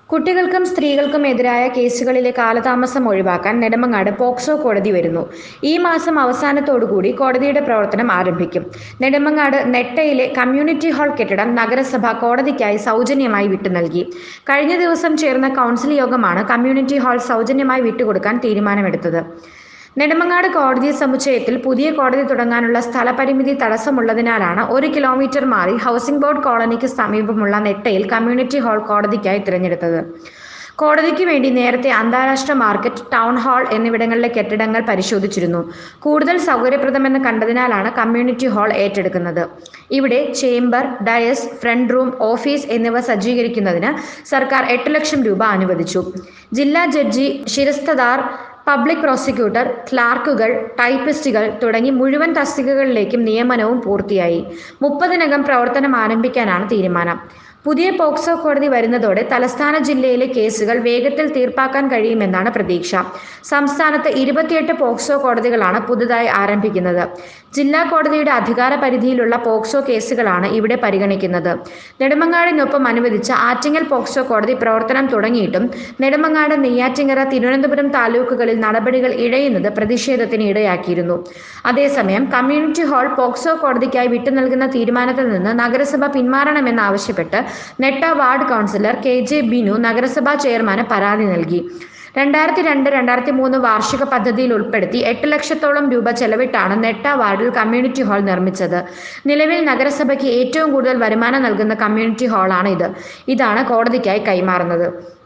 കുട്ടികൾക്കും സ്ത്രീകൾക്കും എതിരായ കേസുകളിലെ കാലതാമസം ഒഴിവാക്കാൻ നെടുമങ്ങാട് പോക്സോ കോടതി വരുന്നു ഈ മാസം അവസാനത്തോടുകൂടി കോടതിയുടെ പ്രവർത്തനം ആരംഭിക്കും നെടുമങ്ങാട് നെട്ടയിലെ കമ്മ്യൂണിറ്റി ഹാൾ കെട്ടിടം നഗരസഭ കോടതിക്കായി സൗജന്യമായി വിട്ടു നൽകി കഴിഞ്ഞ ദിവസം ചേർന്ന കൗൺസിൽ യോഗമാണ് കമ്മ്യൂണിറ്റി ഹാൾ സൗജന്യമായി വിട്ടുകൊടുക്കാൻ തീരുമാനമെടുത്തത് നെടുമങ്ങാട് കോടതി സമുച്ചയത്തിൽ പുതിയ കോടതി തുടങ്ങാനുള്ള സ്ഥലപരിമിതി തടസ്സമുള്ളതിനാലാണ് ഒരു കിലോമീറ്റർ മാറി ഹൗസിംഗ് ബോർഡ് കോളനിക്ക് സമീപമുള്ള നെട്ടയിൽ കമ്മ്യൂണിറ്റി ഹാൾ കോടതിക്കായി തിരഞ്ഞെടുത്തത് കോടതിക്ക് വേണ്ടി നേരത്തെ അന്താരാഷ്ട്ര മാർക്കറ്റ് ടൗൺ ഹാൾ എന്നിവിടങ്ങളിലെ കെട്ടിടങ്ങൾ പരിശോധിച്ചിരുന്നു കൂടുതൽ സൗകര്യപ്രദമെന്ന് കണ്ടതിനാലാണ് കമ്മ്യൂണിറ്റി ഹാൾ ഏറ്റെടുക്കുന്നത് ഇവിടെ chamber dais front room office എന്നിവ സജ്ജീകരിക്കുന്നതിന് സർക്കാർ എട്ട് ലക്ഷം രൂപ അനുവദിച്ചു ജില്ലാ ജഡ്ജി ശിരസ്തദാർ പബ്ലിക് പ്രോസിക്യൂട്ടർ ക്ലാർക്കുകൾ ടൈപ്പിസ്റ്റുകൾ തുടങ്ങി മുഴുവൻ തസ്തികകളിലേക്കും നിയമനവും പൂർത്തിയായി മുപ്പതിനകം പ്രവർത്തനം ആരംഭിക്കാനാണ് തീരുമാനം പുതിയ പോക്സോ കോടതി വരുന്നതോടെ തലസ്ഥാന ജില്ലയിലെ കേസുകൾ വേഗത്തിൽ തീർപ്പാക്കാൻ കഴിയുമെന്നാണ് പ്രതീക്ഷ സംസ്ഥാനത്ത് ഇരുപത്തിയെട്ട് പോക്സോ കോടതികളാണ് പുതുതായി ആരംഭിക്കുന്നത് ജില്ലാ കോടതിയുടെ അധികാര പരിധിയിലുള്ള പോക്സോ കേസുകളാണ് ഇവിടെ പരിഗണിക്കുന്നത് നെടുമങ്ങാടിനൊപ്പം അനുവദിച്ച ആറ്റിങ്ങൽ പോക്സോ കോടതി പ്രവർത്തനം തുടങ്ങിയിട്ടും നെടുമങ്ങാട് നെയ്യാറ്റിങ്ങര തിരുവനന്തപുരം താലൂക്കുകളിൽ നടപടികൾ ഇഴയുന്നത് പ്രതിഷേധത്തിന് ഇടയാക്കിയിരുന്നു അതേസമയം കമ്മ്യൂണിറ്റി ഹാൾ പോക്സോ കോടതിക്കായി വിട്ടു നൽകുന്ന തീരുമാനത്തിൽ നിന്ന് നഗരസഭ പിന്മാറണമെന്നാവശ്യപ്പെട്ട് നെട്ട ward councillor K J Binu നഗരസഭാ ചെയർമാന് പരാതി നൽകി രണ്ടായിരത്തി രണ്ട് രണ്ടായിരത്തി മൂന്ന് വാർഷിക പദ്ധതിയിൽ ഉൾപ്പെടുത്തി എട്ട് ലക്ഷത്തോളം രൂപ ചെലവിട്ടാണ് നെട്ട വാർഡിൽ കമ്മ്യൂണിറ്റി ഹാൾ നിർമ്മിച്ചത് നിലവിൽ നഗരസഭയ്ക്ക് ഏറ്റവും കൂടുതൽ വരുമാനം നൽകുന്ന കമ്മ്യൂണിറ്റി ഹാളാണ് ഇത് ഇതാണ് കോടതിക്കായി കൈമാറുന്നത്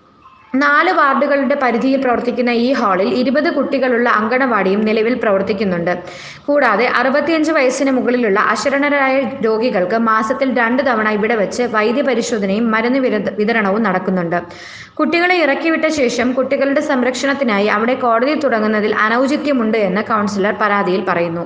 നാല് വാർഡുകളുടെ പരിധിയിൽ പ്രവർത്തിക്കുന്ന ഈ ഹാളിൽ ഇരുപത് കുട്ടികളുള്ള അങ്കണവാടിയും നിലവിൽ പ്രവർത്തിക്കുന്നുണ്ട് കൂടാതെ അറുപത്തിയഞ്ച് വയസ്സിന് മുകളിലുള്ള അശരണരായ രോഗികൾക്ക് മാസത്തിൽ രണ്ട് തവണ ഇവിടെ വെച്ച് വൈദ്യപരിശോധനയും മരുന്ന് വിര- വിതരണവും നടക്കുന്നുണ്ട് കുട്ടികളെ ഇറക്കിവിട്ട ശേഷം കുട്ടികളുടെ സംരക്ഷണത്തിനായി അവിടെ കോടതി തുടങ്ങുന്നതിൽ അനൗചിത്യമുണ്ട് എന്ന് കൗൺസിലർ പരാതിയിൽ പറയുന്നു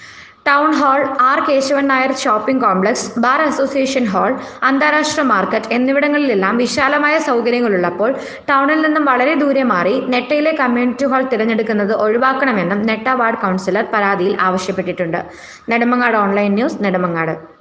town hall R Keshavan Nair shopping complex bar association hall അന്താരാഷ്ട്ര മാർക്കറ്റ് എന്നിവിടങ്ങളിലെല്ലാം വിശാലമായ സൗകര്യങ്ങളുള്ളപ്പോൾ ടൗണിൽ നിന്നും വളരെ ദൂരെ മാറി നെട്ടയിലെ കമ്മ്യൂണിറ്റി ഹാൾ തിരഞ്ഞെടുക്കുന്നത് ഒഴിവാക്കണമെന്നും നെട്ട വാർഡ് കൗൺസിലർ പരാതിയിൽ ആവശ്യപ്പെട്ടിട്ടുണ്ട് നെടുമങ്ങാട് ഓൺലൈൻ ന്യൂസ് നെടുമങ്ങാട്